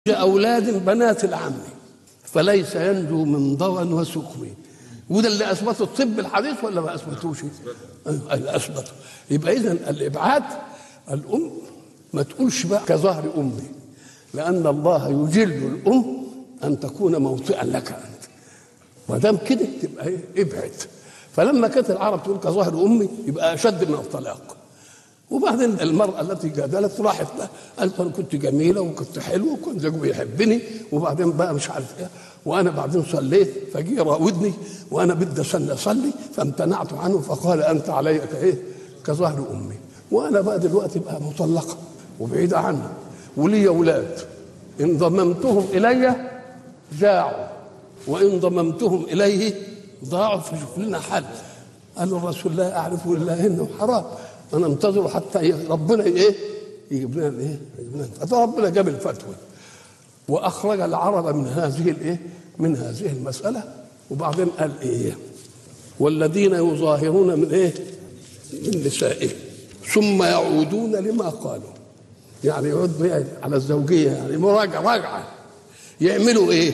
أولاد بنات العم فليس ينجو من ضوى وسقم وده اللي أثبته الطب الحديث ولا ما أثبتوش؟ أيوة أثبته يبقى إذا الإبعاد الأم ما تقولش بقى كظهر أمي لأن الله يجل الأم أن تكون موطئا لك أنت ما دام كده تبقى إيه؟ ابعد فلما كانت العرب تقول كظهر أمي يبقى أشد من الطلاق وبعدين المرأة التي جادلت راحت بقى قالت أنا كنت جميلة وكنت حلوة وكان زوجي بيحبني وبعدين بقى مش عارف إيه وأنا بعدين صليت فجي راودني وأنا بدي أصلي أصلي فامتنعت عنه فقال أنت علي كإيه كظهر أمي وأنا بقى دلوقتي بقى مطلقة وبعيدة عنه ولي أولاد إن ضممتهم إلي جاعوا وإن ضممتهم إليه ضاعوا فشوف لنا حل قال الرسول لا أعرف إلا إنه حرام انا انتظر حتى ربنا ايه يجيب لنا الايه يجيب لنا فربنا جاب الفتوى واخرج العرب من هذه الايه من هذه المساله وبعدين قال ايه والذين يظاهرون من ايه من نسائهم ثم يعودون لما قالوا يعني يعود على الزوجيه يعني مراجعه راجعه يعملوا ايه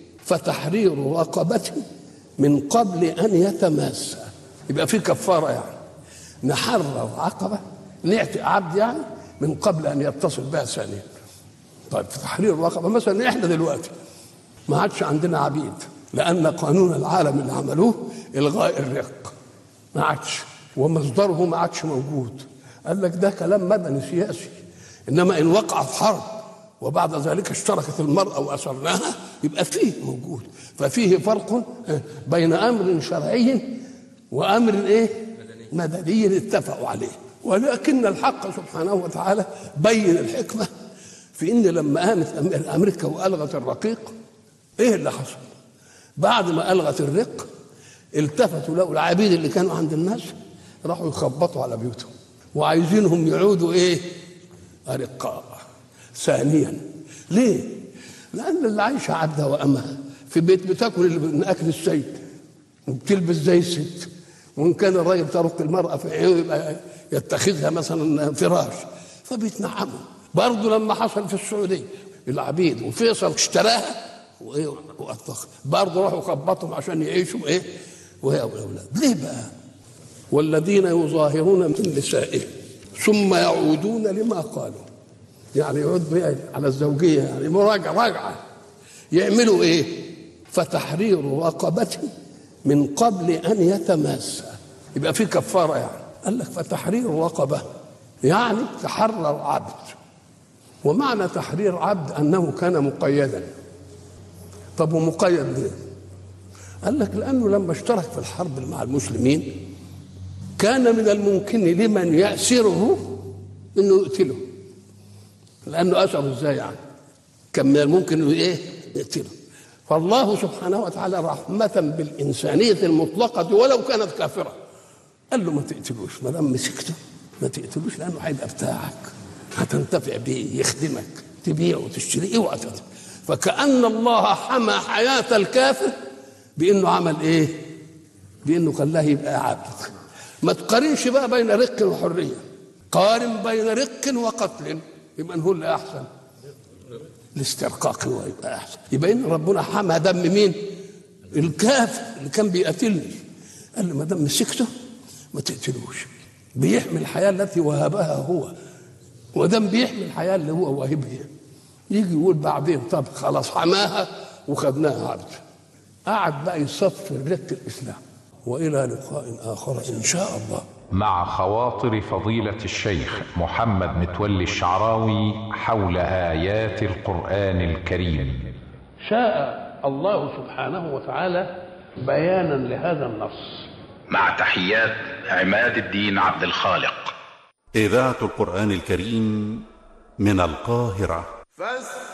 فتحرير رقبه من قبل ان يتماسى يبقى في كفاره يعني نحرر عقبة نعتق عبد يعني من قبل أن يتصل بها ثانيا طيب في تحرير الرقبة مثلا إحنا دلوقتي ما عادش عندنا عبيد لأن قانون العالم اللي عملوه إلغاء الرق ما عادش ومصدره ما عادش موجود قال لك ده كلام مدني سياسي إنما إن وقعت حرب وبعد ذلك اشتركت المرأة وأسرناها يبقى فيه موجود ففيه فرق بين أمر شرعي وأمر إيه مدني اتفقوا عليه ولكن الحق سبحانه وتعالى بين الحكمة في إن لما قامت أمريكا وألغت الرقيق إيه اللي حصل بعد ما ألغت الرق التفتوا لقوا العبيد اللي كانوا عند الناس راحوا يخبطوا على بيوتهم وعايزينهم يعودوا إيه أرقاء ثانيا ليه لأن اللي عايشة عبدها وأمها في بيت بتاكل من أكل السيد وبتلبس زي الست وان كان الراجل ترك المراه في عينه يبقى يتخذها مثلا فراش فبيتنعموا برضه لما حصل في السعوديه العبيد وفيصل اشتراها وايه واطلق برضه راحوا خبطهم عشان يعيشوا ايه وهي الاولاد ليه بقى والذين يظاهرون من نسائهم ثم يعودون لما قالوا يعني يعود على الزوجيه يعني مراجعه راجعه يعملوا ايه فتحرير رقبه من قبل ان يتماسى يبقى في كفاره يعني قال لك فتحرير رقبه يعني تحرر عبد ومعنى تحرير عبد انه كان مقيدا طب ومقيد ليه؟ قال لك لانه لما اشترك في الحرب مع المسلمين كان من الممكن لمن يأسره انه يقتله لانه اسره ازاي يعني؟ كان من الممكن انه ايه؟ يقتله فالله سبحانه وتعالى رحمة بالإنسانية المطلقة ولو كانت كافرة قال له ما تقتلوش ما دام مسكته ما تقتلوش لأنه هيبقى بتاعك هتنتفع بيه يخدمك تبيعه وتشتريه اوعى فكأن الله حمى حياة الكافر بأنه عمل إيه؟ بأنه خلاه يبقى عبد ما تقارنش بقى بين رق وحرية قارن بين رق وقتل يبقى هو اللي أحسن الاسترقاق هو يبقى احسن يبقى ان ربنا حمى دم مين الكافر اللي كان بيقتلني قال له ما دام مسكته ما تقتلوش بيحمي الحياه التي وهبها هو ودام بيحمي الحياه اللي هو واهبها يجي يقول بعدين طب خلاص حماها وخدناها عبد قعد بقى يصف رق الاسلام والى لقاء اخر ان شاء الله مع خواطر فضيلة الشيخ محمد متولي الشعراوي حول آيات القرآن الكريم شاء الله سبحانه وتعالى بيانا لهذا النص مع تحيات عماد الدين عبد الخالق إذاعة القرآن الكريم من القاهرة فاستمعوا